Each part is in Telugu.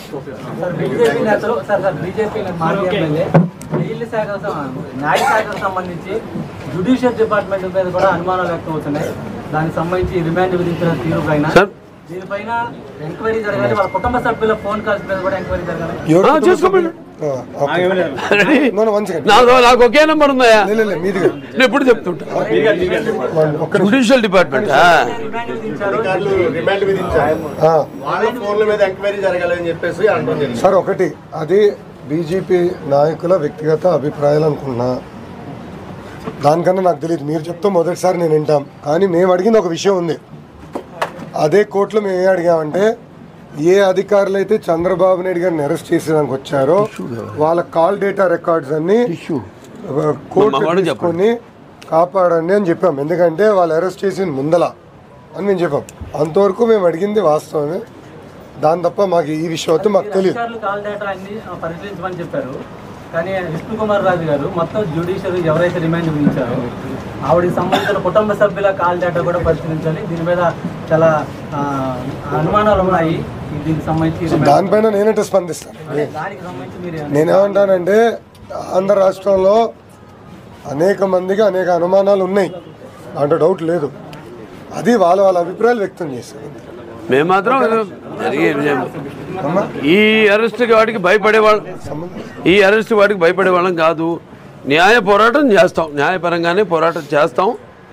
సార్ బీజేపీ నేతలు సార్ సార్ బీజేపీ మాజీ ఎమ్మెల్యే నీళ్ల శాఖ న్యాయ శాఖకు సంబంధించి జుడిషియల్ డిపార్ట్మెంట్ మీద కూడా అనుమానాలు వ్యక్తం అవుతున్నాయి దానికి సంబంధించి రిమాండ్ విధించిన తీరు పైన సార్. దీనిపైన ఎంక్వైరీ జరగాలి వాళ్ళ కుటుంబ సభ్యుల ఫోన్ కాల్స్ మీద కూడా ఎంక్వైరీ జరగాలి ఆ, చేసుకోమను. రెడీ? నాకు నాకు ఒకే నెంబర్ ఉందయ్యా నేను ఎప్పుడు చెప్తుంటా జుడిషియల్ డిపార్ట్మెంట్ రిమాండ్ విధించారు అధికారులు రిమాండ్ విధించారు వాళ్ళ ఫోన్ల మీద ఎంక్వైరీ జరగాలని చెప్పేసి అంటుంది సార్ ఒకటి అది బీజేపీ నాయకుల వ్యక్తిగత అభిప్రాయాలు అనుకున్నా దానికన్నా నాకు తెలియదు మీరు చెప్తే మొదటిసారి నేను వింటాం కానీ మేము అడిగింది ఒక విషయం ఉంది అదే కోర్టులో మేము ఏం అడిగామంటే ఏ అధికారులు అయితే చంద్రబాబు నాయుడు గారిని అరెస్ట్ చేసేదానికి వచ్చారో వాళ్ళ కాల్ డేటా రికార్డ్స్ అన్ని కోర్టు మగవాడికి తీసుకొని కాపాడండి అని చెప్పాం ఎందుకంటే వాళ్ళు అరెస్ట్ చేసిన ముందల అని మేము చెప్పాం అంతవరకు మేము అడిగింది వాస్తవమే దాని తప్ప మాకు ఈ విషయం అయితే మాకు తెలియదు అధికారులు కాల్ డేటా అన్ని ఆ, పరిశీలించమని చెప్పారు కానీ విష్ణు కుమార్ రాజు గారు మొత్తం జ్యుడిషియరీ ఎవరైతే రిమాండ్ విధించారో ఆవిడకి సంబంధించిన కుటుంబ సభ్యుల కాల్ డేటా కూడా పరిశీలించాలి దీని మీద చాలా ఆ, అనుమానాలు ఉన్నాయి దీనికి సంబంధించి remand- దానిపైన నేనంటే స్పందిస్తాను దానికి సంబంధించి మీరు నేనేమంటానంటే ఆంధ్ర రాష్ట్రంలో అనేక మందికి అనేక అనుమానాలు ఉన్నాయి దాంట్లో డౌట్ లేదు అది వాళ్ళ వాళ్ళ అభిప్రాయాలు వ్యక్తం చేశారు మేము మాత్రం జరిగే విజయం. ఈ అరెస్ట్ వాడికి భయపడే వాళ్ళం ఈ అరెస్ట్ వాడికి భయపడే వాళ్ళం కాదు న్యాయ పోరాటం చేస్తాం న్యాయపరంగానే పోరాటం చేస్తాం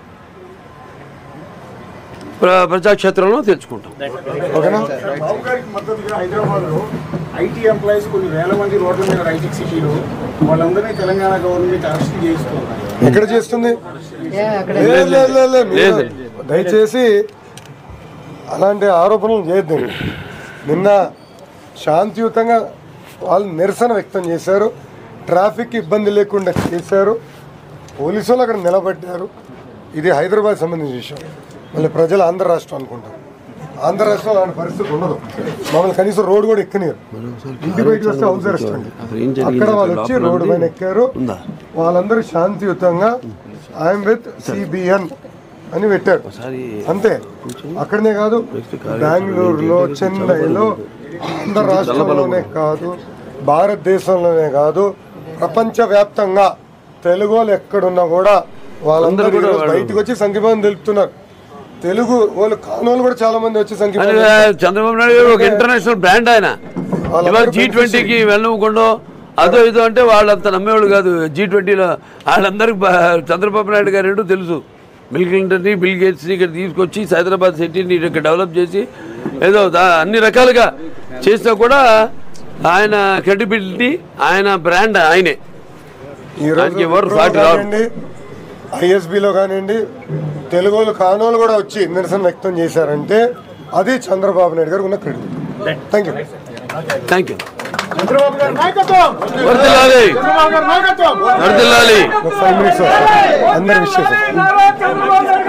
ప్ర- ప్రజాక్షేత్రంలో తెచ్చుకుంటాం ఓకేనా బాబు గారికి మద్దతుగా హైదరాబాద్ లో ఐటీ ఎంప్లాయీస్ కొన్ని వేల మంది రోడ్ల మీద రైటింగ్ సిటీలో వాళ్ళందరినీ తెలంగాణ గవర్నమెంట్ అరెస్ట్ చేస్తున్నారు ఎక్కడ చేస్తుంది లేదు, లేదు, లేదు, లేదు. మీరు దయచేసి అలాంటి ఆరోపణలు చేయొద్దండి నిన్న శాంతియుతంగా వాళ్ళు నిరసన వ్యక్తం చేశారు ట్రాఫిక్ ఇబ్బంది లేకుండా చేశారు పోలీసు వాళ్ళు అక్కడ నిలబడ్డారు ఇది హైదరాబాద్ సంబంధించిన విషయం మళ్ళీ ప్రజలు ఆంధ్ర రాష్ట్రం అనుకుంటారు ఆంధ్ర రాష్ట్రంలో అలాంటి పరిస్థితి ఉండదు మమ్మల్ని కనీసం రోడ్డు కూడా ఎక్కనియరు ఇంటి బయటకు వస్తే హౌస్ అరెస్ట్ అండి అక్కడ వాళ్ళు వచ్చి రోడ్డు పైన ఎక్కారు వాళ్ళందరూ శాంతియుతంగా ఐఎమ్ విత్ సిబిఎన్ అని పెట్టారు అంతే అక్కడనే కాదు బెంగళూరులో చెన్నైలో ఆంధ్ర రాష్ట్రంలోనే కాదు భారతదేశంలోనే కాదు ప్రపంచ వ్యాప్తంగా తెలుగు వాళ్ళు ఎక్కడున్నా కూడా వాళ్ళందరూ అందరూ కూడా ఈరోజు బయటకు వచ్చి సంఘీభావం తెలుపుతున్నారు తెలుగు వాళ్ళు కానోళ్ళు కూడా చాలా మంది వచ్చి అని సంఘీభావం చంద్రబాబు నాయుడు గారు ఒక ఇంటర్నేషనల్ బ్రాండ్ ఆయన ఇవాళ జీ ట్వంటీకి వెళ్ళకుండా అదో ఇదో అంటే వాళ్ళంత నమ్మేవాళ్ళు కాదు జీ ట్వంటీలో వాళ్ళందరికీ బా- చంద్రబాబు నాయుడు గారు ఏంటో తెలుసు బిల్ క్లింటన్ని బిల్ గేట్స్ని ఇక్కడ తీసుకొచ్చి హైదరాబాద్ సిటీని ఇక్కడ డెవలప్ చేసి ఏదో దా- అన్ని రకాలుగా చేసినా కూడా ఆయన క్రెడిబిలిటీ ఆయన బ్రాండ్ ఆయనే ఈ రోజు ఆయనకి ఎవరు విప్రోలో సాటి రారు. కానివ్వండి ఐఎస్బిలో కానివ్వండి తెలుగు వాళ్ళు కానోళ్ళు కూడా వచ్చి నిరసన వ్యక్తం చేశారంటే అది చంద్రబాబు నాయుడు గారికి ఉన్న credit thank you thank you Chandrababu garu నాయకత్వం వర్దిల్లాలి చంద్రబాబు గారి నాయకత్వం వర్దిల్లాలి ఫైవ్ మినిట్స్ అందరి విషయం చంద్రబాబు గారి